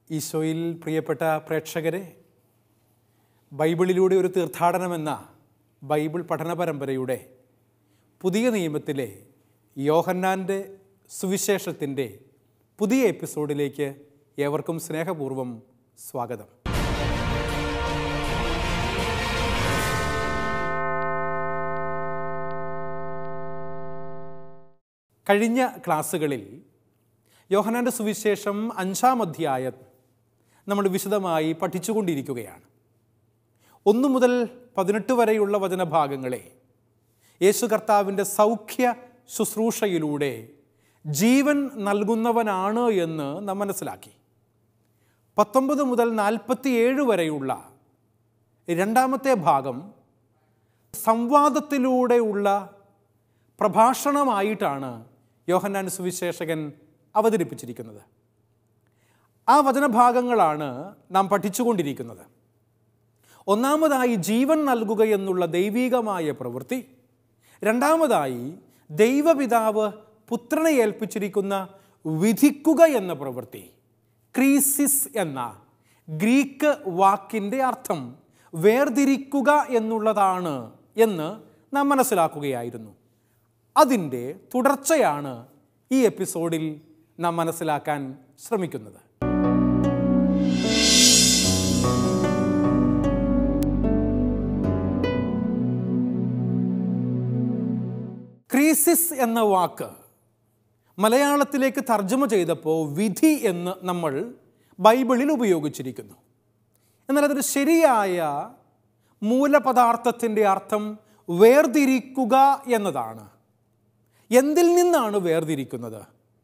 ഈശോയിൽ പ്രിയപ്പെട്ട പ്രേക്ഷകരെ ബൈബിളിലൂടെ ഒരു തീർത്ഥാടനമെന്ന ബൈബിൾ പഠന പരമ്പരയുടെ പുതിയ നിയമത്തിലെ യോഹന്നാൻ്റെ സുവിശേഷത്തിൻ്റെ പുതിയ എപ്പിസോഡിലേക്ക് ഏവർക്കും സ്നേഹപൂർവ്വം സ്വാഗതം കഴിഞ്ഞ ക്ലാസ്സുകളിൽ യോഹനാൻ്റെ സുവിശേഷം അഞ്ചാം അധ്യായം നമ്മൾ വിശദമായി പഠിച്ചുകൊണ്ടിരിക്കുകയാണ് ഒന്ന് മുതൽ പതിനെട്ട് വരെയുള്ള വചനഭാഗങ്ങളെ യേശു കർത്താവിൻ്റെ സൗഖ്യ ശുശ്രൂഷയിലൂടെ ജീവൻ നൽകുന്നവനാണ് എന്ന് നാം മനസ്സിലാക്കി പത്തൊമ്പത് മുതൽ നാൽപ്പത്തിയേഴ് വരെയുള്ള രണ്ടാമത്തെ ഭാഗം സംവാദത്തിലൂടെയുള്ള പ്രഭാഷണമായിട്ടാണ് യോഹന്നാൻ സുവിശേഷകൻ അവതരിപ്പിച്ചിരിക്കുന്നത് ആ വചനഭാഗങ്ങളാണ് നാം പഠിച്ചുകൊണ്ടിരിക്കുന്നത് ഒന്നാമതായി ജീവൻ നൽകുക എന്നുള്ള ദൈവീകമായ പ്രവൃത്തി രണ്ടാമതായി ദൈവപിതാവ് പുത്രനെ ഏൽപ്പിച്ചിരിക്കുന്ന വിധിക്കുക എന്ന പ്രവൃത്തി ക്രീസിസ് എന്ന ഗ്രീക്ക് വാക്കിൻ്റെ അർത്ഥം വേർതിരിക്കുക എന്നുള്ളതാണ് എന്ന് നാം മനസ്സിലാക്കുകയായിരുന്നു അതിൻ്റെ തുടർച്ചയാണ് ഈ എപ്പിസോഡിൽ നാം മനസ്സിലാക്കാൻ ശ്രമിക്കുന്നത് ക്രീസിസ് എന്ന വാക്ക് മലയാളത്തിലേക്ക് തർജ്ജമ ചെയ്തപ്പോൾ വിധി എന്ന് നമ്മൾ ബൈബിളിൽ ഉപയോഗിച്ചിരിക്കുന്നു എന്നാൽ അതൊരു ശരിയായ മൂലപദാർത്ഥത്തിൻ്റെ അർത്ഥം വേർതിരിക്കുക എന്നതാണ് എന്തിൽ നിന്നാണ് വേർതിരിക്കുന്നത്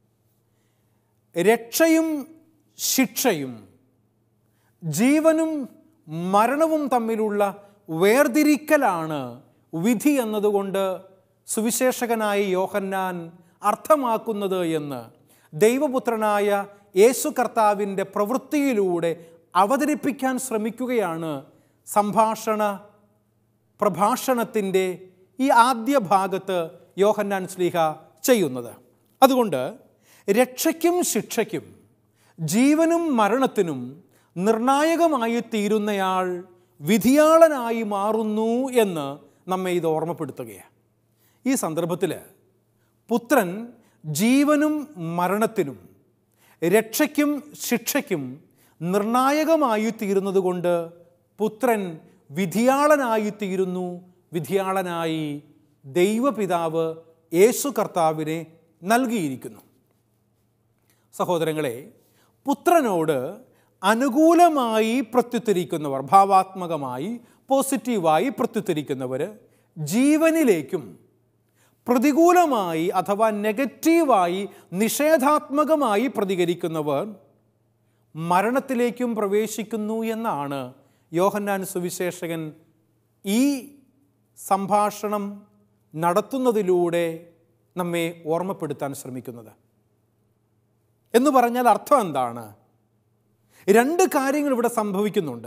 രക്ഷയും ശിക്ഷയും ജീവനും മരണവും തമ്മിലുള്ള വേർതിരിക്കലാണ് വിധി എന്നതുകൊണ്ട് സുവിശേഷകനായ യോഹന്നാൻ അർത്ഥമാക്കുന്നത് എന്ന് ദൈവപുത്രനായ യേശു കർത്താവിൻ്റെ പ്രവൃത്തിയിലൂടെ അവതരിപ്പിക്കാൻ ശ്രമിക്കുകയാണ് സംഭാഷണ പ്രഭാഷണത്തിൻ്റെ ഈ ആദ്യ ഭാഗത്ത് യോഹന്നാൻ സ്ലീഹ ചെയ്യുന്നത് അതുകൊണ്ട് രക്ഷയ്ക്കും ശിക്ഷയ്ക്കും ജീവനും മരണത്തിനും നിർണായകമായി തീരുന്നയാൾ വിധിയാളനായി മാറുന്നു എന്ന് നമ്മെ ഇത് ഓർമ്മപ്പെടുത്തുകയാണ് ഈ സന്ദർഭത്തിൽ പുത്രൻ ജീവനും മരണത്തിനും രക്ഷയ്ക്കും ശിക്ഷയ്ക്കും നിർണായകമായി തീരുന്നത് കൊണ്ട് പുത്രൻ വിധിയാളനായി തീരുന്നു വിധിയാളനായി ദൈവപിതാവ് യേശു കർത്താവിനെ നൽകിയിരിക്കുന്നു സഹോദരങ്ങളെ പുത്രനോട് അനുകൂലമായി പ്രത്യുത്തരിക്കുന്നവർ ഭാവാത്മകമായി പോസിറ്റീവായി പ്രത്യുത്തരിക്കുന്നവർ ജീവനിലേക്കും പ്രതികൂലമായി അഥവാ നെഗറ്റീവായി നിഷേധാത്മകമായി പ്രതികരിക്കുന്നവർ മരണത്തിലേക്കും പ്രവേശിക്കുന്നു എന്നാണ് യോഹന്നാൻ സുവിശേഷകൻ ഈ സംഭാഷണം നടത്തുന്നതിലൂടെ നമ്മെ ഓർമ്മപ്പെടുത്താൻ ശ്രമിക്കുന്നത് എന്ന് പറഞ്ഞാൽ അർത്ഥം എന്താണ് രണ്ട് കാര്യങ്ങൾ ഇവിടെ സംഭവിക്കുന്നുണ്ട്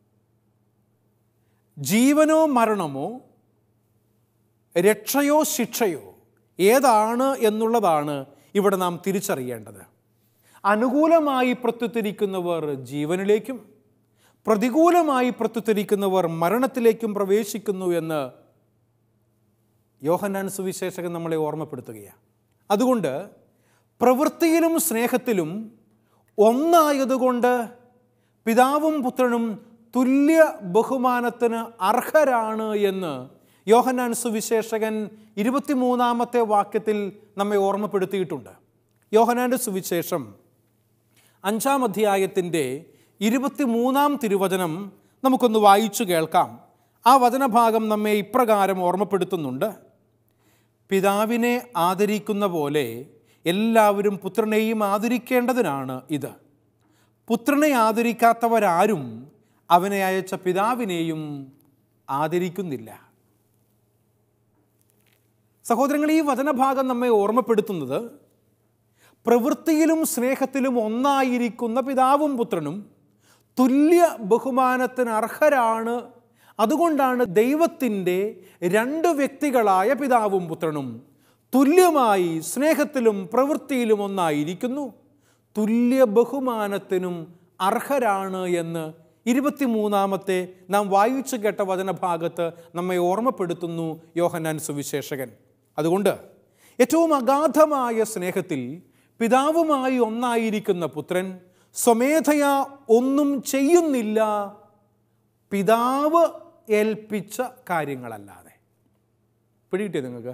ജീവനോ മരണമോ രക്ഷയോ ശിക്ഷയോ ഏതാണ് എന്നുള്ളതാണ് ഇവിടെ നാം തിരിച്ചറിയേണ്ടത് അനുകൂലമായി പ്രത്യുത്തരിക്കുന്നവർ ജീവനിലേക്കും പ്രതികൂലമായി പ്രത്യുത്തരിക്കുന്നവർ മരണത്തിലേക്കും പ്രവേശിക്കുന്നു എന്ന് യോഹന്നാൻ സുവിശേഷകൻ നമ്മളെ ഓർമ്മപ്പെടുത്തുകയാണ് അതുകൊണ്ട് പ്രവൃത്തിയിലും സ്നേഹത്തിലും ഒന്നായതുകൊണ്ട് പിതാവും പുത്രനും തുല്യ ബഹുമാനത്തിന് അർഹരാണ് എന്ന് യോഹന്നാൻ സുവിശേഷകൻ ഇരുപത്തിമൂന്നാമത്തെ വാക്യത്തിൽ നമ്മെ ഓർമ്മപ്പെടുത്തിയിട്ടുണ്ട് യോഹനാൻ്റെ സുവിശേഷം അഞ്ചാം അധ്യായത്തിൻ്റെ ഇരുപത്തിമൂന്നാം തിരുവചനം നമുക്കൊന്ന് വായിച്ചു കേൾക്കാം ആ വചനഭാഗം നമ്മെ ഇപ്രകാരം ഓർമ്മപ്പെടുത്തുന്നുണ്ട് പിതാവിനെ ആദരിക്കുന്ന പോലെ എല്ലാവരും പുത്രനെയും ആദരിക്കേണ്ടതിനാണ് ഇത് പുത്രനെ ആദരിക്കാത്തവരാരും അവനെ അയച്ച പിതാവിനെയും ആദരിക്കുന്നില്ല സഹോദരങ്ങൾ ഈ വചനഭാഗം നമ്മെ ഓർമ്മപ്പെടുത്തുന്നത് പ്രവൃത്തിയിലും സ്നേഹത്തിലും ഒന്നായിരിക്കുന്ന പിതാവും പുത്രനും തുല്യ ബഹുമാനത്തിന് അർഹരാണ് അതുകൊണ്ടാണ് ദൈവത്തിൻ്റെ രണ്ട് വ്യക്തികളായ പിതാവും പുത്രനും തുല്യമായി സ്നേഹത്തിലും പ്രവൃത്തിയിലും ഒന്നായിരിക്കുന്നു തുല്യ ബഹുമാനത്തിനും അർഹരാണ് എന്ന് ഇരുപത്തിമൂന്നാമത്തെ നാം വായിച്ചു കേട്ട വചനഭാഗത്ത് നമ്മെ ഓർമ്മപ്പെടുത്തുന്നു യോഹന്നാൻ സുവിശേഷകൻ അതുകൊണ്ട് ഏറ്റവും അഗാധമായ സ്നേഹത്തിൽ പിതാവുമായി ഒന്നായിരിക്കുന്ന പുത്രൻ സ്വമേധയാ ഒന്നും ചെയ്യുന്നില്ല പിതാവ് ഏൽപ്പിച്ച കാര്യങ്ങളല്ലാതെ പിടികിട്ടിയോ നിങ്ങൾക്ക്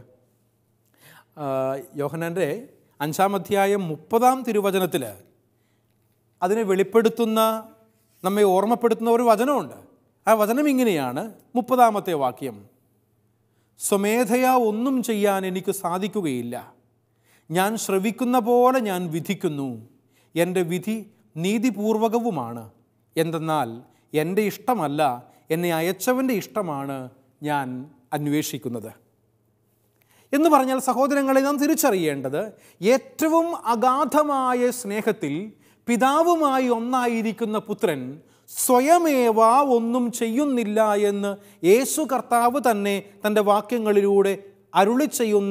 യോഹനാൻ്റെ അഞ്ചാം അധ്യായം മുപ്പതാം തിരുവചനത്തിൽ അതിനെ വെളിപ്പെടുത്തുന്ന നമ്മെ ഓർമ്മപ്പെടുത്തുന്ന ഒരു വചനമുണ്ട് ആ വചനം ഇങ്ങനെയാണ് മുപ്പതാമത്തെ വാക്യം സ്വമേധയാ ഒന്നും ചെയ്യാൻ എനിക്ക് സാധിക്കുകയില്ല ഞാൻ ശ്രവിക്കുന്ന പോലെ ഞാൻ വിധിക്കുന്നു എൻ്റെ വിധി നീതിപൂർവകവുമാണ് എന്തെന്നാൽ എൻ്റെ ഇഷ്ടമല്ല എന്നെ അയച്ചവൻ്റെ ഇഷ്ടമാണ് ഞാൻ അന്വേഷിക്കുന്നത് എന്ന് പറഞ്ഞാൽ സഹോദരങ്ങളെ നാം തിരിച്ചറിയേണ്ടത് ഏറ്റവും അഗാധമായ സ്നേഹത്തിൽ പിതാവുമായി ഒന്നായിരിക്കുന്ന പുത്രൻ സ്വയമേവ ഒന്നും ചെയ്യുന്നില്ല എന്ന് യേശു കർത്താവ് തന്നെ തൻ്റെ വാക്യങ്ങളിലൂടെ അരുളി ചെയ്യുന്ന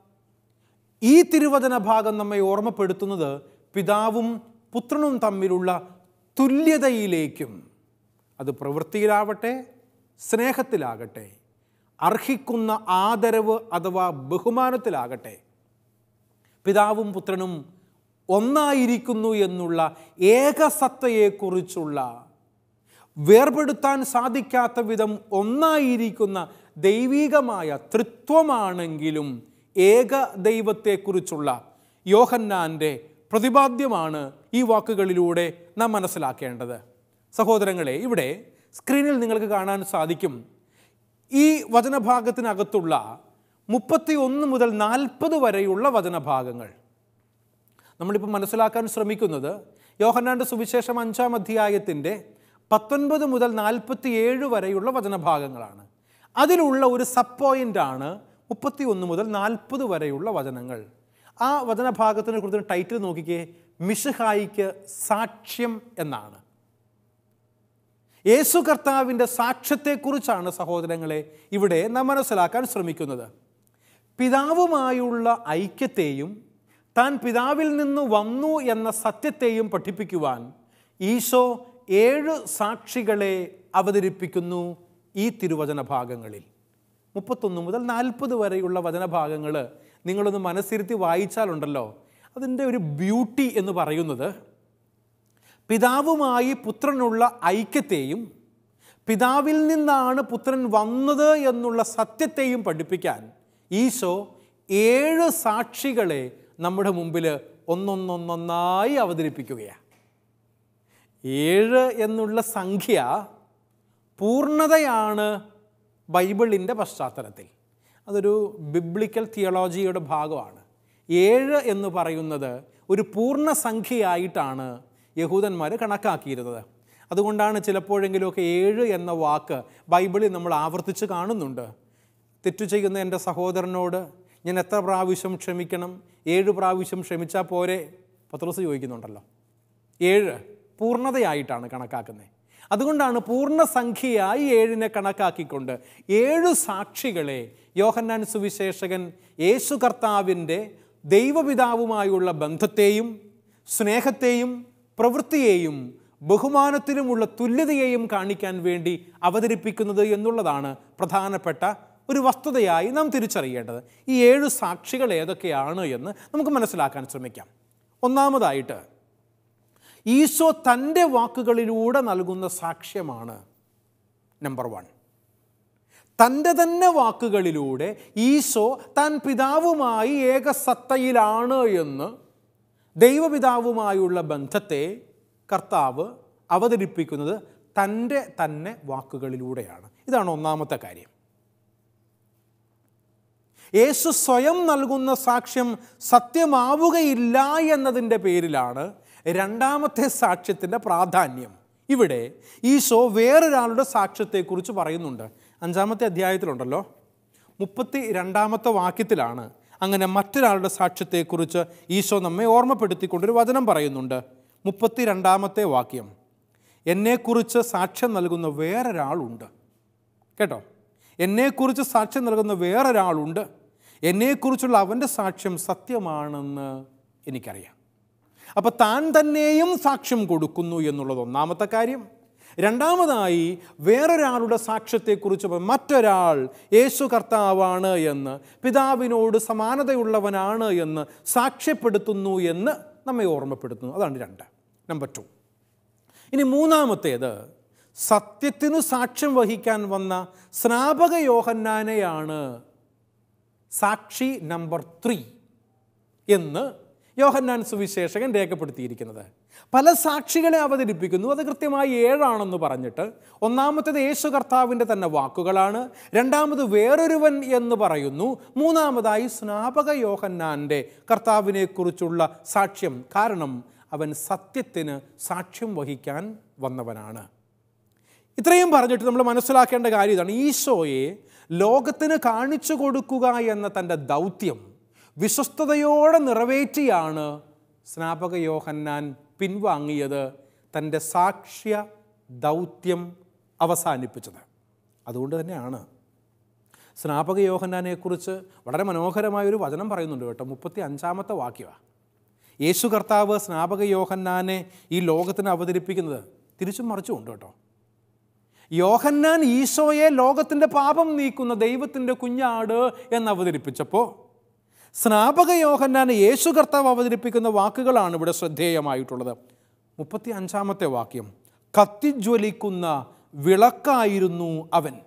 ഈ തിരുവചന ഭാഗം നമ്മെ ഓർമ്മപ്പെടുത്തുന്നത് പിതാവും പുത്രനും തമ്മിലുള്ള തുല്യതയിലേക്കും അത് പ്രവൃത്തിയിലാവട്ടെ സ്നേഹത്തിലാകട്ടെ അർഹിക്കുന്ന ആദരവ് അഥവാ ബഹുമാനത്തിലാകട്ടെ പിതാവും പുത്രനും ഒന്നായിരിക്കുന്നു എന്നുള്ള ഏകസത്തയെക്കുറിച്ചുള്ള വേർപെടുത്താൻ സാധിക്കാത്ത വിധം ഒന്നായിരിക്കുന്ന ദൈവികമായ തൃത്വമാണെങ്കിലും ഏക ദൈവത്തെക്കുറിച്ചുള്ള യോഹന്നാൻ്റെ പ്രതിപാദ്യമാണ് ഈ വാക്കുകളിലൂടെ നാം മനസ്സിലാക്കേണ്ടത് സഹോദരങ്ങളെ ഇവിടെ സ്ക്രീനിൽ നിങ്ങൾക്ക് കാണാൻ സാധിക്കും ഈ വചനഭാഗത്തിനകത്തുള്ള മുപ്പത്തി ഒന്ന് മുതൽ നാൽപ്പത് വരെയുള്ള വചനഭാഗങ്ങൾ നമ്മളിപ്പോൾ മനസ്സിലാക്കാൻ ശ്രമിക്കുന്നത് യോഹന്നാൻ്റെ സുവിശേഷം അഞ്ചാം അധ്യായത്തിൻ്റെ പത്തൊൻപത് മുതൽ നാൽപ്പത്തി ഏഴ് വരെയുള്ള വചനഭാഗങ്ങളാണ് അതിലുള്ള ഒരു സബ് പോയിൻ്റാണ് മുപ്പത്തി ഒന്ന് മുതൽ നാൽപ്പത് വരെയുള്ള വചനങ്ങൾ ആ വചനഭാഗത്തിനെ കുറിച്ച് ടൈറ്റിൽ നോക്കിക്കേ മിഷഹായിക്ക് സാക്ഷ്യം എന്നാണ് യേശു കർത്താവിൻ്റെ സാക്ഷ്യത്തെക്കുറിച്ചാണ് സഹോദരങ്ങളെ ഇവിടെ നാം മനസ്സിലാക്കാൻ ശ്രമിക്കുന്നത് പിതാവുമായുള്ള ഐക്യത്തെയും താൻ പിതാവിൽ നിന്ന് വന്നു എന്ന സത്യത്തെയും പഠിപ്പിക്കുവാൻ ഈശോ ഏഴ് സാക്ഷികളെ അവതരിപ്പിക്കുന്നു ഈ തിരുവചന ഭാഗങ്ങളിൽ മുപ്പത്തൊന്ന് മുതൽ നാൽപ്പത് വരെയുള്ള വചനഭാഗങ്ങൾ നിങ്ങളൊന്ന് മനസ്സിരുത്തി വായിച്ചാലുണ്ടല്ലോ അതിൻ്റെ ഒരു ബ്യൂട്ടി എന്ന് പറയുന്നത് പിതാവുമായി പുത്രനുള്ള ഐക്യത്തെയും പിതാവിൽ നിന്നാണ് പുത്രൻ വന്നത് എന്നുള്ള സത്യത്തെയും പഠിപ്പിക്കാൻ ഈശോ ഏഴ് സാക്ഷികളെ നമ്മുടെ മുമ്പിൽ ഒന്നൊന്നൊന്നൊന്നായി അവതരിപ്പിക്കുകയാണ് ഏഴ് എന്നുള്ള സംഖ്യ പൂർണ്ണതയാണ് ബൈബിളിൻ്റെ പശ്ചാത്തലത്തിൽ അതൊരു ബിബ്ലിക്കൽ തിയോളജിയുടെ ഭാഗമാണ് ഏഴ് എന്ന് പറയുന്നത് ഒരു പൂർണ്ണ സംഖ്യയായിട്ടാണ് യഹൂദന്മാർ കണക്കാക്കിയിരുന്നത് അതുകൊണ്ടാണ് ചിലപ്പോഴെങ്കിലുമൊക്കെ ഏഴ് എന്ന വാക്ക് ബൈബിളിൽ നമ്മൾ ആവർത്തിച്ച് കാണുന്നുണ്ട് തെറ്റു ചെയ്യുന്ന എൻ്റെ സഹോദരനോട് ഞാൻ എത്ര പ്രാവശ്യം ക്ഷമിക്കണം ഏഴ് പ്രാവശ്യം ക്ഷമിച്ചാൽ പോരെ പത്രോസ് ചോദിക്കുന്നുണ്ടല്ലോ ഏഴ് പൂർണ്ണതയായിട്ടാണ് കണക്കാക്കുന്നത് അതുകൊണ്ടാണ് പൂർണ്ണസംഖ്യയായി ഏഴിനെ കണക്കാക്കിക്കൊണ്ട് ഏഴു സാക്ഷികളെ യോഹന്നാൻ സുവിശേഷകൻ യേശു കർത്താവിൻ്റെ ദൈവപിതാവുമായുള്ള ബന്ധത്തെയും സ്നേഹത്തെയും പ്രവൃത്തിയെയും ബഹുമാനത്തിലുമുള്ള തുല്യതയെയും കാണിക്കാൻ വേണ്ടി അവതരിപ്പിക്കുന്നത് എന്നുള്ളതാണ് പ്രധാനപ്പെട്ട ഒരു വസ്തുതയായി നാം തിരിച്ചറിയേണ്ടത് ഈ ഏഴ് സാക്ഷികൾ ഏതൊക്കെയാണ് എന്ന് നമുക്ക് മനസ്സിലാക്കാൻ ശ്രമിക്കാം ഒന്നാമതായിട്ട് ഈശോ തൻ്റെ വാക്കുകളിലൂടെ നൽകുന്ന സാക്ഷ്യമാണ് നമ്പർ വൺ തൻ്റെ തന്നെ വാക്കുകളിലൂടെ ഈശോ താൻ പിതാവുമായി ഏകസത്തയിലാണ് എന്ന് ദൈവപിതാവുമായുള്ള ബന്ധത്തെ കർത്താവ് അവതരിപ്പിക്കുന്നത് തൻ്റെ തന്നെ വാക്കുകളിലൂടെയാണ് ഇതാണ് ഒന്നാമത്തെ കാര്യം യേശു സ്വയം നൽകുന്ന സാക്ഷ്യം സത്യമാവുകയില്ല എന്നതിൻ്റെ പേരിലാണ് രണ്ടാമത്തെ സാക്ഷ്യത്തിൻ്റെ പ്രാധാന്യം ഇവിടെ ഈശോ വേറൊരാളുടെ സാക്ഷ്യത്തെക്കുറിച്ച് പറയുന്നുണ്ട് അഞ്ചാമത്തെ അധ്യായത്തിലുണ്ടല്ലോ മുപ്പത്തി രണ്ടാമത്തെ വാക്യത്തിലാണ് അങ്ങനെ മറ്റൊരാളുടെ സാക്ഷ്യത്തെക്കുറിച്ച് ഈശോ നമ്മെ ഓർമ്മപ്പെടുത്തിക്കൊണ്ടൊരു വചനം പറയുന്നുണ്ട് മുപ്പത്തി രണ്ടാമത്തെ വാക്യം എന്നെക്കുറിച്ച് സാക്ഷ്യം നൽകുന്ന വേറൊരാളുണ്ട് കേട്ടോ എന്നെക്കുറിച്ച് സാക്ഷ്യം നൽകുന്ന വേറൊരാളുണ്ട് എന്നെക്കുറിച്ചുള്ള അവൻ്റെ സാക്ഷ്യം സത്യമാണെന്ന് എനിക്കറിയാം അപ്പോൾ താൻ തന്നെയും സാക്ഷ്യം കൊടുക്കുന്നു എന്നുള്ളത് ഒന്നാമത്തെ കാര്യം രണ്ടാമതായി വേറൊരാളുടെ സാക്ഷ്യത്തെക്കുറിച്ച് പറ- മറ്റൊരാൾ യേശു കർത്താവാണ് എന്ന് പിതാവിനോട് സമാനതയുള്ളവനാണ് എന്ന് സാക്ഷ്യപ്പെടുത്തുന്നു എന്ന് നമ്മെ ഓർമ്മപ്പെടുത്തുന്നു അതാണ് രണ്ട് നമ്പർ ടു ഇനി മൂന്നാമത്തേത് സത്യത്തിനു സാക്ഷ്യം വഹിക്കാൻ വന്ന സ്നാപക യോഹന്നാനെയാണ് സാക്ഷി നമ്പർ ത്രീ എന്ന് യോഹന്നാൻ സുവിശേഷകൻ രേഖപ്പെടുത്തിയിരിക്കുന്നത് പല സാക്ഷികളെ അവതരിപ്പിക്കുന്നു അത് കൃത്യമായി ഏഴാണെന്ന് പറഞ്ഞിട്ട് ഒന്നാമത്തേത് യേശു കർത്താവിൻ്റെ തന്നെ വാക്കുകളാണ് രണ്ടാമത് വേറൊരുവൻ എന്ന് പറയുന്നു മൂന്നാമതായി സ്നാപക യോഹന്നാൻ്റെ കർത്താവിനെക്കുറിച്ചുള്ള സാക്ഷ്യം കാരണം അവൻ സത്യത്തിന് സാക്ഷ്യം വഹിക്കാൻ വന്നവനാണ് ഇത്രയും പറഞ്ഞിട്ട് നമ്മൾ മനസ്സിലാക്കേണ്ട കാര്യം ഇതാണ് ഈശോയെ ലോകത്തിന് കാണിച്ചു കൊടുക്കുക എന്ന തൻ്റെ ദൗത്യം വിശ്വസ്തയോടെ നിറവേറ്റിയാണ് സ്നാപക യോഹന്നാൻ പിൻവാങ്ങിയത് തൻ്റെ സാക്ഷ്യ ദൗത്യം അവസാനിപ്പിച്ചത് അതുകൊണ്ട് തന്നെയാണ് സ്നാപക യോഹന്നാനെക്കുറിച്ച് വളരെ മനോഹരമായ ഒരു വചനം പറയുന്നുണ്ട് കേട്ടോ മുപ്പത്തി അഞ്ചാമത്തെ വാക്യമാണ് യേശു കർത്താവ് സ്നാപക യോഹന്നാനെ ഈ ലോകത്തിന് അവതരിപ്പിക്കുന്നത് തിരിച്ചും മറിച്ചും ഉണ്ട് കേട്ടോ യോഹന്നാൻ ഈശോയെ ലോകത്തിൻ്റെ പാപം നീക്കുന്ന ദൈവത്തിൻ്റെ കുഞ്ഞാട് എന്ന് അവതരിപ്പിച്ചപ്പോൾ സ്നാപക യോഹന്നാൻ യേശു കർത്താവ് അവതരിപ്പിക്കുന്ന വാക്കുകളാണ് ഇവിടെ ശ്രദ്ധേയമായിട്ടുള്ളത് മുപ്പത്തി അഞ്ചാമത്തെ വാക്യം കത്തിജ്വലിക്കുന്ന വിളക്കായിരുന്നു അവൻ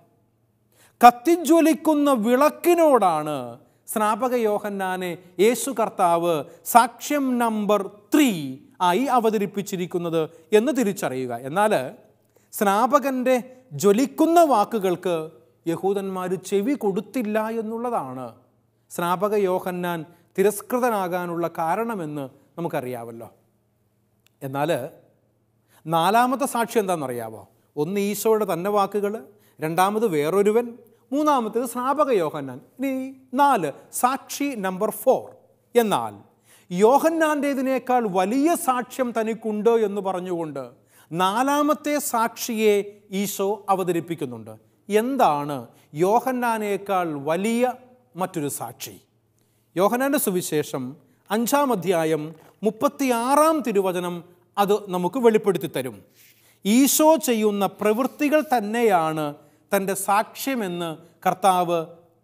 കത്തിജ്വലിക്കുന്ന വിളക്കിനോടാണ് സ്നാപക യോഹന്നാനെ യേശു കർത്താവ് സാക്ഷ്യം നമ്പർ ത്രീ ആയി അവതരിപ്പിച്ചിരിക്കുന്നത് എന്ന് തിരിച്ചറിയുക എന്നാൽ സ്നാപകൻ്റെ ജ്വലിക്കുന്ന വാക്കുകൾക്ക് യഹൂദന്മാർ ചെവി കൊടുത്തില്ല എന്നുള്ളതാണ് സ്നാപക യോഹന്നാൻ തിരസ്കൃതനാകാനുള്ള കാരണമെന്ന് നമുക്കറിയാമല്ലോ എന്നാൽ നാലാമത്തെ സാക്ഷി എന്താണെന്നറിയാമോ ഒന്ന് ഈശോയുടെ തന്നെ വാക്കുകൾ രണ്ടാമത് വേറൊരുവൻ മൂന്നാമത്തേത് സ്നാപക യോഹന്നാൻ ഇനി നാല് സാക്ഷി നമ്പർ ഫോർ എന്നാൽ യോഹന്നാൻ്റേതിനേക്കാൾ വലിയ സാക്ഷ്യം തനിക്കുണ്ട് എന്ന് പറഞ്ഞുകൊണ്ട് നാലാമത്തെ സാക്ഷിയെ ഈശോ അവതരിപ്പിക്കുന്നുണ്ട് എന്താണ് യോഹന്നാനേക്കാൾ വലിയ മറ്റൊരു സാക്ഷി യോഹന്നാൻ്റെ സുവിശേഷം അഞ്ചാം അധ്യായം മുപ്പത്തിയാറാം തിരുവചനം അത് നമുക്ക് വെളിപ്പെടുത്തി തരും ഈശോ ചെയ്യുന്ന പ്രവൃത്തികൾ തന്നെയാണ് തൻ്റെ സാക്ഷ്യമെന്ന് കർത്താവ്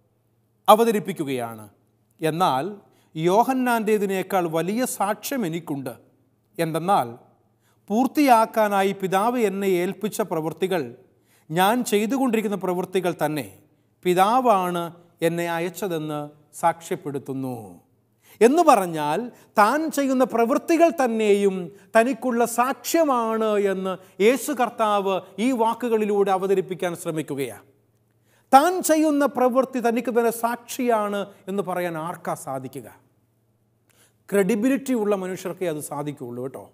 അവതരിപ്പിക്കുകയാണ് എന്നാൽ യോഹന്നാൻ്റേതിനേക്കാൾ വലിയ സാക്ഷ്യം എനിക്കുണ്ട് എന്തെന്നാൽ പൂർത്തിയാക്കാനായി പിതാവ് എന്നെ ഏൽപ്പിച്ച പ്രവൃത്തികൾ ഞാൻ ചെയ്തുകൊണ്ടിരിക്കുന്ന പ്രവൃത്തികൾ തന്നെ പിതാവാണ് എന്നെ അയച്ചതെന്ന് സാക്ഷ്യപ്പെടുത്തുന്നു എന്ന് പറഞ്ഞാൽ താൻ ചെയ്യുന്ന പ്രവൃത്തികൾ തന്നെയും തനിക്കുള്ള സാക്ഷ്യമാണ് എന്ന് യേശു കർത്താവ് ഈ വാക്കുകളിലൂടെ അവതരിപ്പിക്കാൻ ശ്രമിക്കുകയാണ് താൻ ചെയ്യുന്ന പ്രവൃത്തി തനിക്ക് തന്നെ സാക്ഷിയാണ് എന്ന് പറയാൻ ആർക്കാ സാധിക്കുക ക്രെഡിബിലിറ്റി ഉള്ള മനുഷ്യർക്കേ അത് സാധിക്കുകയുള്ളൂ കേട്ടോ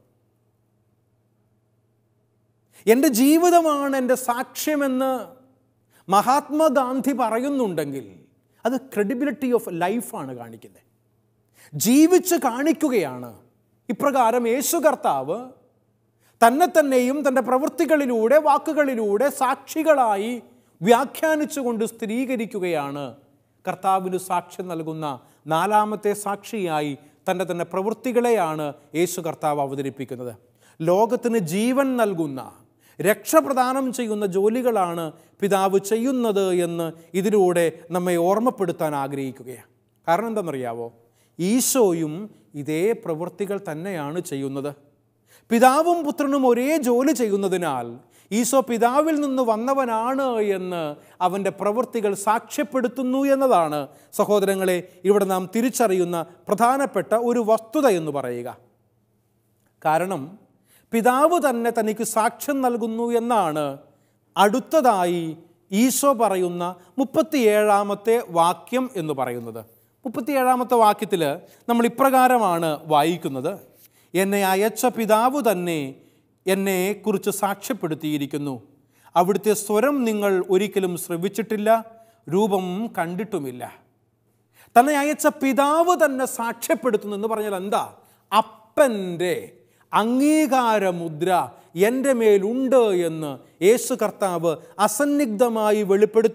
എൻ്റെ ജീവിതമാണ് എൻ്റെ സാക്ഷ്യമെന്ന് മഹാത്മാഗാന്ധി പറയുന്നുണ്ടെങ്കിൽ അത് ക്രെഡിബിലിറ്റി ഓഫ് ലൈഫാണ് കാണിക്കുന്നത് ജീവിച്ച് കാണിക്കുകയാണ് ഇപ്രകാരം യേശു കർത്താവ് തന്നെ തന്നെയും തൻ്റെ പ്രവൃത്തികളിലൂടെ വാക്കുകളിലൂടെ സാക്ഷികളായി വ്യാഖ്യാനിച്ചുകൊണ്ട് സ്ഥിരീകരിക്കുകയാണ് കർത്താവിന് സാക്ഷ്യം നൽകുന്ന നാലാമത്തെ സാക്ഷിയായി തൻ്റെ തന്നെ പ്രവൃത്തികളെയാണ് യേശു കർത്താവ് അവതരിപ്പിക്കുന്നത് ലോകത്തിന് ജീവൻ നൽകുന്ന രക്ഷപ്രദാനം ചെയ്യുന്ന ജോലികളാണ് പിതാവ് ചെയ്യുന്നത് എന്ന് ഇതിലൂടെ നമ്മെ ഓർമ്മപ്പെടുത്താൻ ആഗ്രഹിക്കുകയാണ് കാരണം എന്താണെന്നറിയാവോ ഈശോയും ഇതേ പ്രവൃത്തികൾ തന്നെയാണ് ചെയ്യുന്നത് പിതാവും പുത്രനും ഒരേ ജോലി ചെയ്യുന്നതിനാൽ ഈശോ പിതാവിൽ നിന്ന് വന്നവനാണ് എന്ന് അവൻ്റെ പ്രവൃത്തികൾ സാക്ഷ്യപ്പെടുത്തുന്നു എന്നതാണ് സഹോദരങ്ങളെ ഇവിടെ നാം തിരിച്ചറിയുന്ന പ്രധാനപ്പെട്ട ഒരു വസ്തുത എന്ന് പറയുക കാരണം പിതാവ് തന്നെ തനിക്ക് സാക്ഷ്യം നൽകുന്നു എന്നാണ് അടുത്തതായി ഈശോ പറയുന്ന മുപ്പത്തിയേഴാമത്തെ വാക്യം എന്ന് പറയുന്നത് മുപ്പത്തിയേഴാമത്തെ വാക്യത്തിൽ നമ്മൾ ഇപ്രകാരമാണ് വായിക്കുന്നത് എന്നെ അയച്ച പിതാവ് തന്നെ എന്നെ കുറിച്ച് സാക്ഷ്യപ്പെടുത്തിയിരിക്കുന്നു അവിടുത്തെ സ്വരം നിങ്ങൾ ഒരിക്കലും ശ്രവിച്ചിട്ടില്ല രൂപം കണ്ടിട്ടുമില്ല തന്നെ അയച്ച പിതാവ് തന്നെ സാക്ഷ്യപ്പെടുത്തുന്നു എന്ന് പറഞ്ഞാൽ എന്താ അപ്പൻ്റെ അംഗീകാരമുദ്ര എൻ്റെ മേലുണ്ട് എന്ന് യേശു കർത്താവ് അസന്നിഗ്ധമായി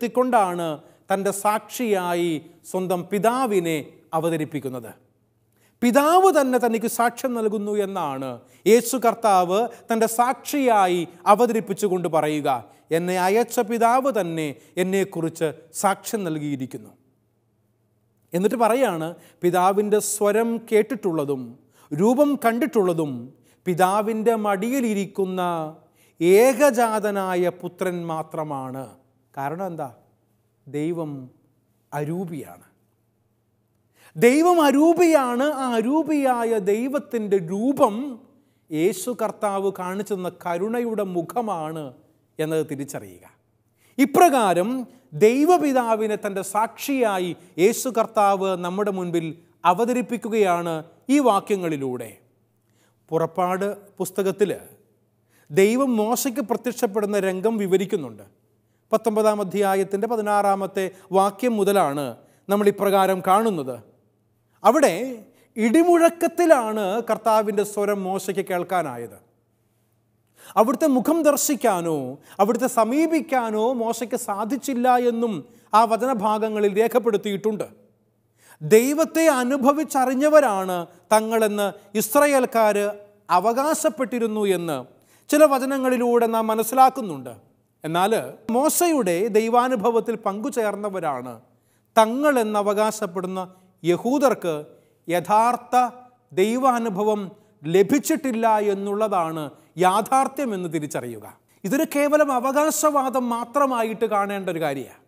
വെളിപ്പെടുത്തിക്കൊണ്ടാണ് തൻ്റെ സാക്ഷിയായി സ്വന്തം പിതാവിനെ അവതരിപ്പിക്കുന്നത് പിതാവ് തന്നെ തനിക്ക് സാക്ഷ്യം നൽകുന്നു എന്നാണ് യേശു കർത്താവ് തൻ്റെ സാക്ഷിയായി അവതരിപ്പിച്ചുകൊണ്ട് പറയുക എന്നെ അയച്ച പിതാവ് തന്നെ എന്നെക്കുറിച്ച് സാക്ഷ്യം നൽകിയിരിക്കുന്നു എന്നിട്ട് പറയാണ് പിതാവിൻ്റെ സ്വരം കേട്ടിട്ടുള്ളതും രൂപം കണ്ടിട്ടുള്ളതും പിതാവിൻ്റെ മടിയിലിരിക്കുന്ന ഏകജാതനായ പുത്രൻ മാത്രമാണ് കാരണം എന്താ ദൈവം അരൂപിയാണ് ദൈവം അരൂപിയാണ് ആ അരൂപിയായ ദൈവത്തിൻ്റെ രൂപം യേശു കർത്താവ് കാണിച്ചു തന്ന കരുണയുടെ മുഖമാണ് എന്നത് തിരിച്ചറിയുക ഇപ്രകാരം ദൈവപിതാവിനെ തൻ്റെ സാക്ഷിയായി യേശു കർത്താവ് നമ്മുടെ മുൻപിൽ അവതരിപ്പിക്കുകയാണ് ഈ വാക്യങ്ങളിലൂടെ പുറപ്പാട് പുസ്തകത്തിൽ ദൈവം മോശയ്ക്ക് പ്രത്യക്ഷപ്പെടുന്ന രംഗം വിവരിക്കുന്നുണ്ട് പത്തൊമ്പതാം അധ്യായത്തിൻ്റെ പതിനാറാമത്തെ വാക്യം മുതലാണ് നമ്മൾ ഇപ്രകാരം കാണുന്നത് അവിടെ ഇടിമുഴക്കത്തിലാണ് കർത്താവിൻ്റെ സ്വരം മോശയ്ക്ക് കേൾക്കാനായത് അവിടുത്തെ മുഖം ദർശിക്കാനോ അവിടുത്തെ സമീപിക്കാനോ മോശയ്ക്ക് സാധിച്ചില്ല എന്നും ആ വചനഭാഗങ്ങളിൽ രേഖപ്പെടുത്തിയിട്ടുണ്ട് ദൈവത്തെ അനുഭവിച്ചറിഞ്ഞവരാണ് തങ്ങളെന്ന് ഇസ്രയേൽക്കാർ അവകാശപ്പെട്ടിരുന്നു എന്ന് ചില വചനങ്ങളിലൂടെ നാം മനസ്സിലാക്കുന്നുണ്ട് എന്നാൽ മോശയുടെ ദൈവാനുഭവത്തിൽ പങ്കുചേർന്നവരാണ് തങ്ങൾ എന്ന് അവകാശപ്പെടുന്ന യഹൂദർക്ക് യഥാർത്ഥ ദൈവാനുഭവം ലഭിച്ചിട്ടില്ല എന്നുള്ളതാണ് യാഥാർത്ഥ്യമെന്ന് തിരിച്ചറിയുക ഇതൊരു കേവലം അവകാശവാദം മാത്രമായിട്ട് കാണേണ്ട ഒരു കാര്യമാണ്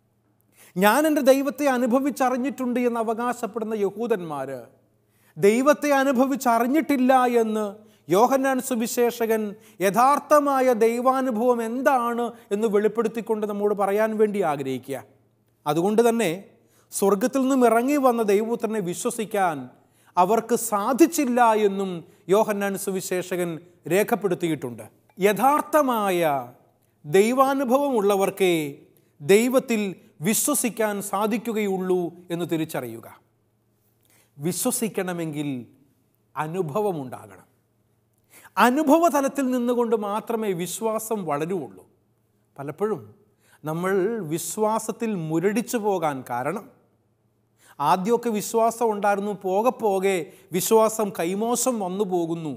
ഞാൻ എൻ്റെ ദൈവത്തെ അനുഭവിച്ചറിഞ്ഞിട്ടുണ്ട് എന്ന് അവകാശപ്പെടുന്ന യഹൂദന്മാർ ദൈവത്തെ അനുഭവിച്ചറിഞ്ഞിട്ടില്ല എന്ന് യോഹന്നാൻ സുവിശേഷകൻ യഥാർത്ഥമായ ദൈവാനുഭവം എന്താണ് എന്ന് വെളിപ്പെടുത്തിക്കൊണ്ട് നമ്മോട് പറയാൻ വേണ്ടി ആഗ്രഹിക്കുക അതുകൊണ്ട് തന്നെ സ്വർഗത്തിൽ നിന്നും ഇറങ്ങി വന്ന ദൈവപുത്രനെ വിശ്വസിക്കാൻ അവർക്ക് സാധിച്ചില്ല എന്നും യോഹന്നാൻ സുവിശേഷകൻ രേഖപ്പെടുത്തിയിട്ടുണ്ട് യഥാർത്ഥമായ ദൈവാനുഭവമുള്ളവർക്കേ ദൈവത്തിൽ വിശ്വസിക്കാൻ സാധിക്കുകയുള്ളൂ എന്ന് തിരിച്ചറിയുക വിശ്വസിക്കണമെങ്കിൽ അനുഭവമുണ്ടാകണം അനുഭവ തലത്തിൽ നിന്നുകൊണ്ട് മാത്രമേ വിശ്വാസം വളരുള്ളൂ പലപ്പോഴും നമ്മൾ വിശ്വാസത്തിൽ മുരടിച്ചു പോകാൻ കാരണം ആദ്യമൊക്കെ വിശ്വാസം ഉണ്ടായിരുന്നു പോകെ പോകെ വിശ്വാസം കൈമോശം വന്നു പോകുന്നു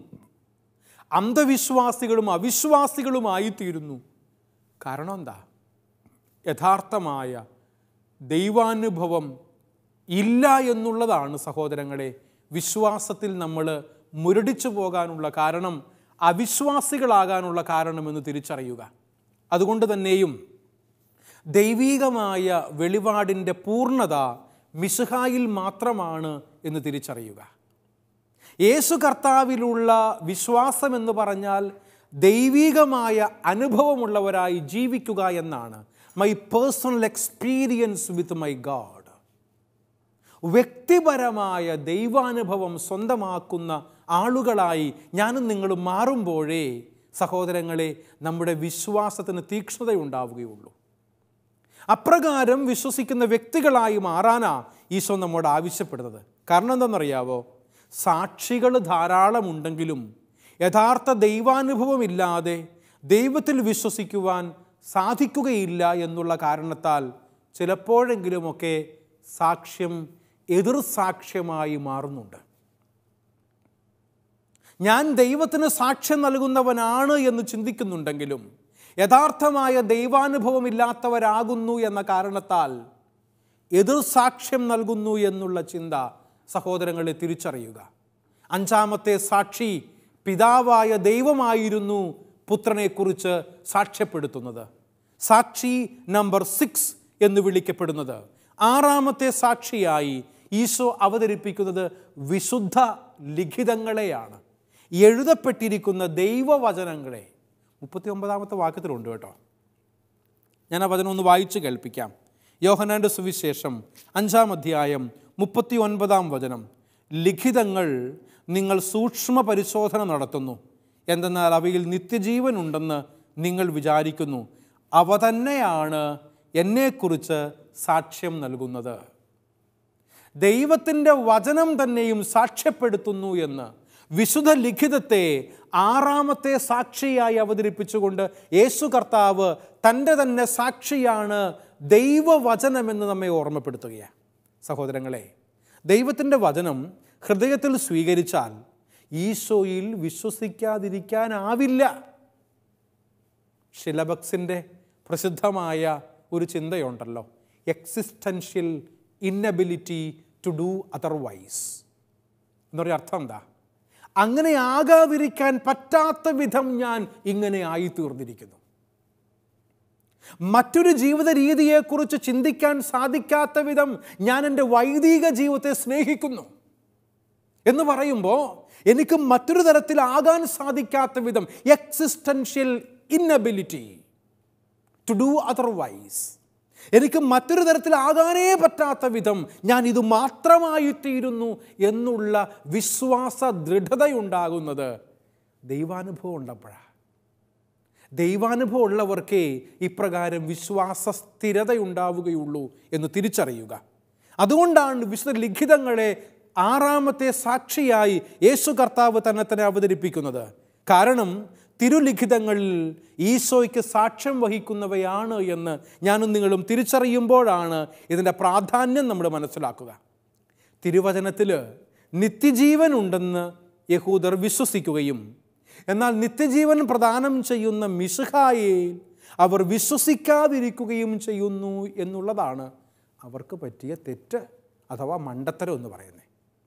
അന്ധവിശ്വാസികളും അവിശ്വാസികളുമായിത്തീരുന്നു കാരണം എന്താ യഥാർത്ഥമായ ദൈവാനുഭവം ഇല്ല എന്നുള്ളതാണ് സഹോദരങ്ങളെ വിശ്വാസത്തിൽ നമ്മൾ മുരടിച്ചു പോകാനുള്ള കാരണം അവിശ്വാസികളാകാനുള്ള കാരണമെന്ന് തിരിച്ചറിയുക അതുകൊണ്ട് തന്നെയും ദൈവീകമായ വെളിപാടിൻ്റെ പൂർണ്ണത മിശുഹായിൽ മാത്രമാണ് എന്ന് തിരിച്ചറിയുക യേശു കർത്താവിലുള്ള വിശ്വാസം എന്ന് പറഞ്ഞാൽ ദൈവീകമായ അനുഭവമുള്ളവരായി ജീവിക്കുക എന്നാണ് my personal experience with my God വ്യക്തിപരമായ ദൈവാനുഭവം സ്വന്തമാക്കുന്ന ആളുകളായി ഞാനും നിങ്ങളും മാറുമ്പോഴേ സഹോദരങ്ങളെ നമ്മുടെ വിശ്വാസത്തിന് തീക്ഷ്ണതയുണ്ടാവുകയുള്ളൂ അപ്രകാരം വിശ്വസിക്കുന്ന വ്യക്തികളായി മാറാനാ ഈശോ നമ്മോട് ആവശ്യപ്പെടുന്നത് കാരണം എന്താണെന്നറിയാവോ സാക്ഷികൾ ധാരാളമുണ്ടെങ്കിലും യഥാർത്ഥ ദൈവാനുഭവമില്ലാതെ ദൈവത്തിൽ വിശ്വസിക്കുവാൻ സാധിക്കുകയില്ല എന്നുള്ള കാരണത്താൽ ചിലപ്പോഴെങ്കിലുമൊക്കെ സാക്ഷ്യം എതിർ സാക്ഷ്യമായി മാറുന്നുണ്ട് ഞാൻ ദൈവത്തിന് സാക്ഷ്യം നൽകുന്നവനാണ് എന്ന് ചിന്തിക്കുന്നുണ്ടെങ്കിലും യഥാർത്ഥമായ ദൈവാനുഭവമില്ലാത്തവരാകുന്നു എന്ന കാരണത്താൽ എതിർ സാക്ഷ്യം നൽകുന്നു എന്നുള്ള ചിന്ത സഹോദരങ്ങളെ തിരിച്ചറിയുക അഞ്ചാമത്തെ സാക്ഷി പിതാവായ ദൈവമായിരുന്നു പുത്രനെക്കുറിച്ച് സാക്ഷ്യപ്പെടുത്തുന്നത് സാക്ഷി നമ്പർ സിക്സ് എന്ന് വിളിക്കപ്പെടുന്നത് ആറാമത്തെ സാക്ഷിയായി ഈശോ അവതരിപ്പിക്കുന്നത് വിശുദ്ധ ലിഖിതങ്ങളെയാണ് എഴുതപ്പെട്ടിരിക്കുന്ന ദൈവവചനങ്ങളെ മുപ്പത്തി ഒമ്പതാമത്തെ വാക്യത്തിലുണ്ട് കേട്ടോ ഞാൻ ആ വചനം ഒന്ന് വായിച്ച് കേൾപ്പിക്കാം യോഹനാൻ്റെ സുവിശേഷം അഞ്ചാം അധ്യായം മുപ്പത്തി ഒൻപതാം വചനം ലിഖിതങ്ങൾ നിങ്ങൾ സൂക്ഷ്മ പരിശോധന നടത്തുന്നു എന്തെന്നാൽ അവയിൽ നിത്യജീവൻ ഉണ്ടെന്ന് നിങ്ങൾ വിചാരിക്കുന്നു അവ തന്നെയാണ് എന്നെക്കുറിച്ച് സാക്ഷ്യം നൽകുന്നത് ദൈവത്തിൻ്റെ വചനം തന്നെയും സാക്ഷ്യപ്പെടുത്തുന്നു എന്ന് വിശുദ്ധ ലിഖിതത്തെ ആറാമത്തെ സാക്ഷിയായി അവതരിപ്പിച്ചുകൊണ്ട് യേശു കർത്താവ് തൻ്റെ തന്നെ സാക്ഷിയാണ് ദൈവവചനമെന്ന് നമ്മെ ഓർമ്മപ്പെടുത്തുകയാണ് സഹോദരങ്ങളെ ദൈവത്തിൻ്റെ വചനം ഹൃദയത്തിൽ സ്വീകരിച്ചാൽ ഈശോയിൽ വിശ്വസിക്കാതിരിക്കാനാവില്ല ഷിലബക്സിൻ്റെ പ്രസിദ്ധമായ ഒരു ചിന്തയുണ്ടല്ലോ existential inability to do otherwise എന്ന് പറഞ്ഞ അർത്ഥം എന്താ അങ്ങനെ ആകാതിരിക്കാൻ പറ്റാത്ത വിധം ഞാൻ ഇങ്ങനെ ആയിത്തീർന്നിരിക്കുന്നു മറ്റൊരു ജീവിത രീതിയെക്കുറിച്ച് ചിന്തിക്കാൻ സാധിക്കാത്ത വിധം ഞാൻ എൻ്റെ വൈദിക ജീവിതത്തെ സ്നേഹിക്കുന്നു എന്ന് പറയുമ്പോൾ എനിക്ക് മറ്റൊരു തരത്തിലാകാൻ സാധിക്കാത്ത വിധം existential inability to do otherwise എനിക്ക് മറ്റൊരു തരത്തിലാകാനേ പറ്റാത്ത വിധം ഞാൻ ഇത് മാത്രമായി തീരുന്നു എന്നുള്ള വിശ്വാസ ദൃഢതയുണ്ടാകുന്നത് ദൈവാനുഭവം ഉള്ളപ്പോഴാണ് ദൈവാനുഭവം ഉള്ളവർക്കേ ഇപ്രകാരം വിശ്വാസ സ്ഥിരതയുണ്ടാവുകയുള്ളൂ എന്ന് തിരിച്ചറിയുക അതുകൊണ്ടാണ് വിശുദ്ധ ലിഖിതങ്ങളെ ആറാമത്തെ സാക്ഷിയായി യേശു കർത്താവ് തന്നെ തന്നെ അവതരിപ്പിക്കുന്നത് കാരണം തിരുലിഖിതങ്ങളിൽ ഈശോയ്ക്ക് സാക്ഷ്യം വഹിക്കുന്നവയാണ് എന്ന് ഞാനും നിങ്ങളും തിരിച്ചറിയുമ്പോഴാണ് ഇതിൻ്റെ പ്രാധാന്യം നമ്മൾ മനസ്സിലാക്കുക തിരുവചനത്തിൽ നിത്യജീവൻ ഉണ്ടെന്ന് യഹൂദർ വിശ്വസിക്കുകയും എന്നാൽ നിത്യജീവൻ പ്രദാനം ചെയ്യുന്ന മിശുഹായെ അവർ വിശ്വസിക്കാതിരിക്കുകയും ചെയ്യുന്നു എന്നുള്ളതാണ് അവർക്ക് പറ്റിയ തെറ്റ് അഥവാ മണ്ടത്തരം എന്ന് പറയുന്നത്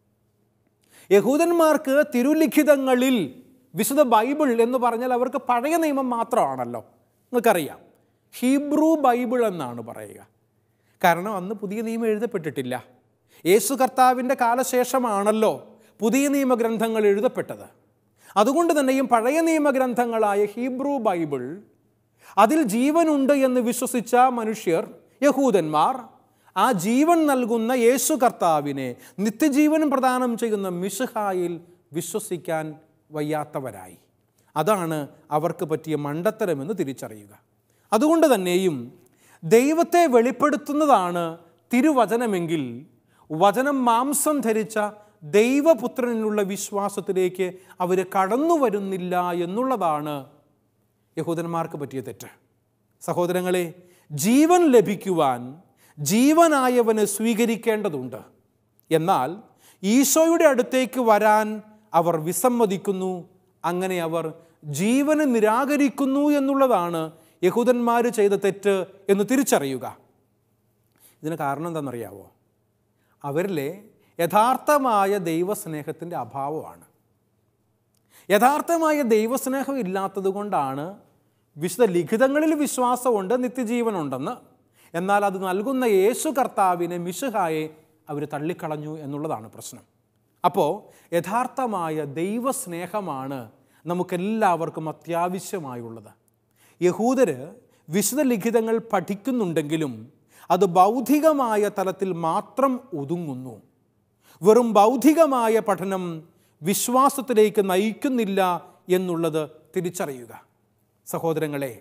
യഹൂദന്മാർക്ക് തിരുലിഖിതങ്ങളിൽ വിശുദ്ധ ബൈബിൾ എന്ന് പറഞ്ഞാൽ അവർക്ക് പഴയ നിയമം മാത്രമാണല്ലോ നിങ്ങൾക്കറിയാം ഹീബ്രു ബൈബിൾ എന്നാണ് പറയുക കാരണം അന്ന് പുതിയ നിയമം എഴുതപ്പെട്ടിട്ടില്ല യേശു കർത്താവിൻ്റെ കാലശേഷമാണല്ലോ പുതിയ നിയമഗ്രന്ഥങ്ങൾ എഴുതപ്പെട്ടത് അതുകൊണ്ട് തന്നെയും പഴയ നിയമഗ്രന്ഥങ്ങളായ ഹീബ്രു ബൈബിൾ അതിൽ ജീവനുണ്ട് എന്ന് വിശ്വസിച്ച മനുഷ്യർ യഹൂദന്മാർ ആ ജീവൻ നൽകുന്ന യേശു കർത്താവിനെ നിത്യജീവൻ പ്രദാനം ചെയ്യുന്ന മിശുഹായിൽ വിശ്വസിക്കാൻ വയ്യാത്തവരായി അതാണ് അവർക്ക് പറ്റിയ മണ്ടത്തരമെന്ന് തിരിച്ചറിയുക അതുകൊണ്ട് തന്നെയും ദൈവത്തെ വെളിപ്പെടുത്തുന്നതാണ് തിരുവചനമെങ്കിൽ വചനം മാംസം ധരിച്ച ദൈവപുത്രനിലുള്ള വിശ്വാസത്തിലേക്ക് അവർ കടന്നു വരുന്നില്ല എന്നുള്ളതാണ് യഹൂദന്മാർക്ക് പറ്റിയ തെറ്റ് സഹോദരങ്ങളെ ജീവൻ ലഭിക്കുവാൻ ജീവനായവന് സ്വീകരിക്കേണ്ടതുണ്ട് എന്നാൽ ഈശോയുടെ അടുത്തേക്ക് വരാൻ അവർ വിസമ്മതിക്കുന്നു അങ്ങനെ അവർ ജീവന് നിരാകരിക്കുന്നു എന്നുള്ളതാണ് യഹൂദന്മാർ ചെയ്ത തെറ്റ് എന്ന് തിരിച്ചറിയുക ഇതിന് കാരണം എന്താണെന്നറിയാവോ അവരിലെ യഥാർത്ഥമായ ദൈവസ്നേഹത്തിൻ്റെ അഭാവമാണ് യഥാർത്ഥമായ ദൈവസ്നേഹം ഇല്ലാത്തത് കൊണ്ടാണ് വിശുദ്ധ ലിഖിതങ്ങളിൽ വിശ്വാസമുണ്ട് നിത്യജീവനുണ്ടെന്ന് എന്നാൽ അത് നൽകുന്ന യേശു കർത്താവിനെ മിശുഹായെ അവർ തള്ളിക്കളഞ്ഞു എന്നുള്ളതാണ് പ്രശ്നം അപ്പോൾ യഥാർത്ഥമായ ദൈവസ്നേഹമാണ് നമുക്കെല്ലാവർക്കും അത്യാവശ്യമായുള്ളത് യഹൂദര് വിശുദ്ധ ലിഖിതങ്ങൾ പഠിക്കുന്നുണ്ടെങ്കിലും അത് ബൗദ്ധികമായ തലത്തിൽ മാത്രം ഒതുങ്ങുന്നു വെറും ബൗദ്ധികമായ പഠനം വിശ്വാസത്തിലേക്ക് നയിക്കുന്നില്ല എന്നുള്ളത് തിരിച്ചറിയുക സഹോദരങ്ങളെ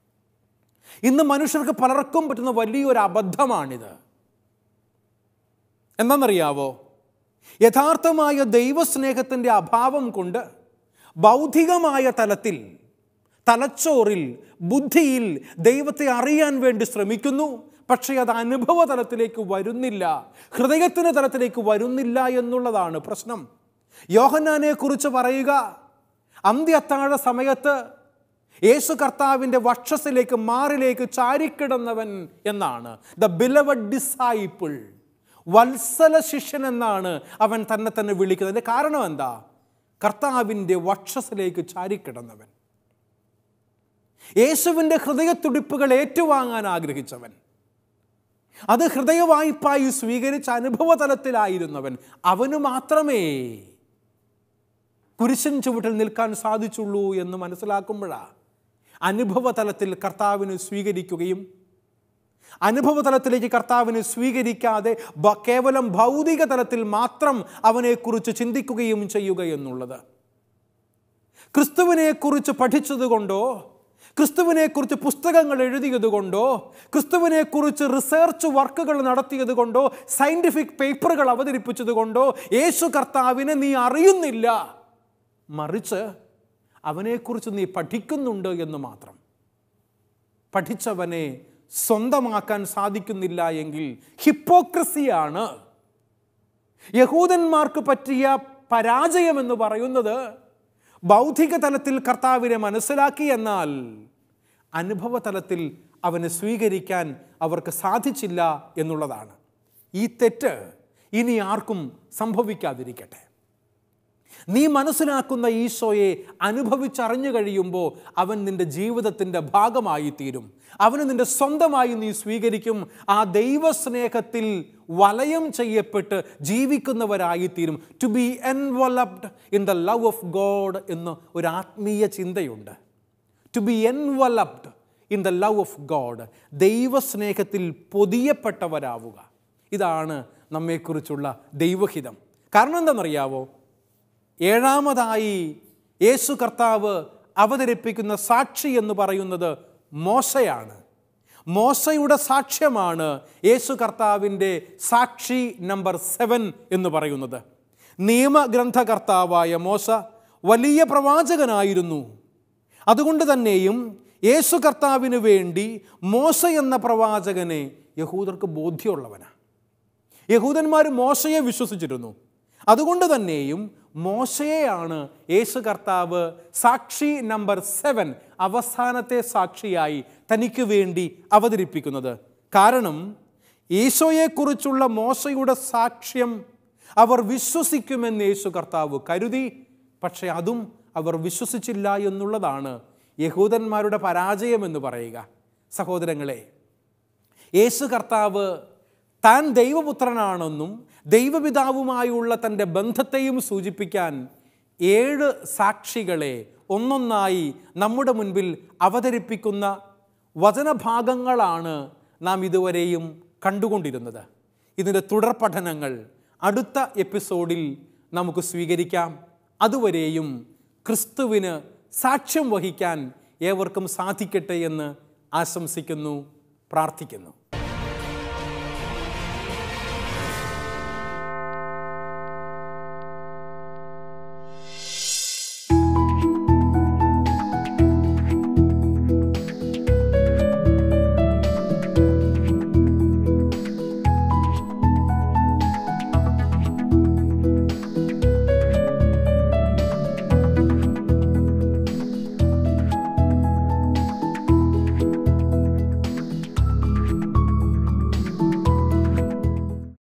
ഇന്ന് മനുഷ്യർക്ക് പലർക്കും പറ്റുന്ന വലിയൊരു അബദ്ധമാണിത് എന്താണെന്നറിയാവോ യഥാർത്ഥമായ ദൈവസ്നേഹത്തിൻ്റെ അഭാവം കൊണ്ട് ബൗദ്ധികമായ തലത്തിൽ തലച്ചോറിൽ ബുദ്ധിയിൽ ദൈവത്തെ അറിയാൻ വേണ്ടി ശ്രമിക്കുന്നു പക്ഷേ അത് അനുഭവ തലത്തിലേക്ക് വരുന്നില്ല ഹൃദയത്തിൻ്റെ തലത്തിലേക്ക് വരുന്നില്ല എന്നുള്ളതാണ് പ്രശ്നം യോഹന്നാനെ കുറിച്ച് പറയുക അന്ത്യത്താഴ സമയത്ത് യേശു കർത്താവിൻ്റെ വക്ഷസിലേക്ക് മാറിലേക്ക് ചാരിക്കിടന്നവൻ എന്നാണ് ദ ബിലവഡ് ഡിസൈപ്പിൾ വത്സല ശിഷ്യൻ എന്നാണ് അവൻ തന്നെ തന്നെ വിളിക്കുന്നത് അതിൻ്റെ കാരണം എന്താ കർത്താവിൻ്റെ വക്ഷസിലേക്ക് ചാരിക്കിടന്നവൻ യേശുവിൻ്റെ ഹൃദയത്തുടിപ്പുകൾ ഏറ്റുവാങ്ങാൻ ആഗ്രഹിച്ചവൻ അത് ഹൃദയവായ്പായി സ്വീകരിച്ച അനുഭവതലത്തിലായിരുന്നവൻ അവന് മാത്രമേ കുരിശൻ ചുവട്ടിൽ നിൽക്കാൻ സാധിച്ചുള്ളൂ എന്ന് മനസ്സിലാക്കുമ്പോഴാണ് അനുഭവതലത്തിൽ കർത്താവിനെ സ്വീകരിക്കുകയും അനുഭവതലത്തിലേക്ക് കർത്താവിനെ സ്വീകരിക്കാതെ ബ- കേവലം ഭൗതിക തലത്തിൽ മാത്രം അവനെക്കുറിച്ച് ചിന്തിക്കുകയും ചെയ്യുക എന്നുള്ളത് ക്രിസ്തുവിനെക്കുറിച്ച് പഠിച്ചതുകൊണ്ടോ ക്രിസ്തുവിനെക്കുറിച്ച് പുസ്തകങ്ങൾ എഴുതിയതുകൊണ്ടോ ക്രിസ്തുവിനെക്കുറിച്ച് റിസർച്ച് വർക്കുകൾ നടത്തിയത് കൊണ്ടോ സയൻറ്റിഫിക് പേപ്പറുകൾ അവതരിപ്പിച്ചതുകൊണ്ടോ യേശു കർത്താവിനെ നീ അറിയുന്നില്ല മറിച്ച് അവനെക്കുറിച്ച് നീ പഠിക്കുന്നുണ്ട് എന്ന് മാത്രം പഠിച്ചവനെ സ്വന്തമാക്കാൻ സാധിക്കുന്നില്ല എങ്കിൽ ഹിപ്പോക്രസിയാണ് യഹൂദന്മാർക്ക് പറ്റിയ പരാജയം എന്ന് പറയുന്നത് ബൗദ്ധിക തലത്തിൽ കർത്താവിനെ മനസ്സിലാക്കി എന്നാൽ അനുഭവ തലത്തിൽ അവനെ സ്വീകരിക്കാൻ അവർക്ക് സാധിച്ചില്ല എന്നുള്ളതാണ് ഈ തെറ്റ് ഇനി ആർക്കും സംഭവിക്കാതിരിക്കട്ടെ നീ മനസ്സിലാക്കുന്ന ഈശോയെ അനുഭവിച്ചറിഞ്ഞു കഴിയുമ്പോൾ അവൻ നിന്റെ ജീവിതത്തിൻ്റെ ഭാഗമായി തീരും അവന് നിന്റെ സ്വന്തമായി നീ സ്വീകരിക്കും ആ ദൈവസ്നേഹത്തിൽ വലയം ചെയ്യപ്പെട്ട് ജീവിക്കുന്നവരായി തീരും to be enveloped in the love of God എന്ന് ഒരു ആത്മീയ ചിന്തയുണ്ട് to be enveloped in the love of God ദൈവസ്നേഹത്തിൽ പൊതിയപ്പെട്ടവരാവുക ഇതാണ് നമ്മെക്കുറിച്ചുള്ള ദൈവഹിതം കാരണം എന്താണെന്നറിയാവോ ഏഴാമതായി യേശു കർത്താവ് അവതരിപ്പിക്കുന്ന സാക്ഷി എന്ന് പറയുന്നത് മോശയാണ് മോശയുടെ സാക്ഷ്യമാണ് യേശു കർത്താവിൻ്റെ സാക്ഷി നമ്പർ സെവൻ എന്ന് പറയുന്നത് നിയമഗ്രന്ഥകർത്താവായ മോശ വലിയ പ്രവാചകനായിരുന്നു അതുകൊണ്ട് തന്നെയും യേശു കർത്താവിന് വേണ്ടി മോശ എന്ന പ്രവാചകനെ യഹൂദർക്ക് ബോധ്യമുള്ളവനാണ് യഹൂദന്മാർ മോശയെ വിശ്വസിച്ചിരുന്നു അതുകൊണ്ട് തന്നെയും മോശയെയാണ് യേശു കർത്താവ് സാക്ഷി നമ്പർ സെവൻ അവസാനത്തെ സാക്ഷിയായി തനിക്ക് വേണ്ടി അവതരിപ്പിക്കുന്നത് കാരണം ഈശോയെക്കുറിച്ചുള്ള മോശയുടെ സാക്ഷ്യം അവർ വിശ്വസിക്കുമെന്ന് യേശു കർത്താവ് കരുതി പക്ഷെ അതും അവർ വിശ്വസിച്ചില്ല എന്നുള്ളതാണ് യഹൂദന്മാരുടെ പരാജയമെന്ന് പറയുക സഹോദരങ്ങളെ യേശു കർത്താവ് താൻ ദൈവപുത്രനാണെന്നും ദൈവപിതാവുമായുള്ള തൻ്റെ ബന്ധത്തെയും സൂചിപ്പിക്കാൻ ഏഴ് സാക്ഷികളെ ഒന്നൊന്നായി നമ്മുടെ മുൻപിൽ അവതരിപ്പിക്കുന്ന വചനഭാഗങ്ങളാണ് നാം ഇതുവരെയും കണ്ടുകൊണ്ടിരുന്നത് ഇതിൻ്റെ തുടർ പഠനങ്ങൾ അടുത്ത എപ്പിസോഡിൽ നമുക്ക് സ്വീകരിക്കാം അതുവരെയും ക്രിസ്തുവിന് സാക്ഷ്യം വഹിക്കാൻ ഏവർക്കും സാധിക്കട്ടെ എന്ന് ആശംസിക്കുന്നു പ്രാർത്ഥിക്കുന്നു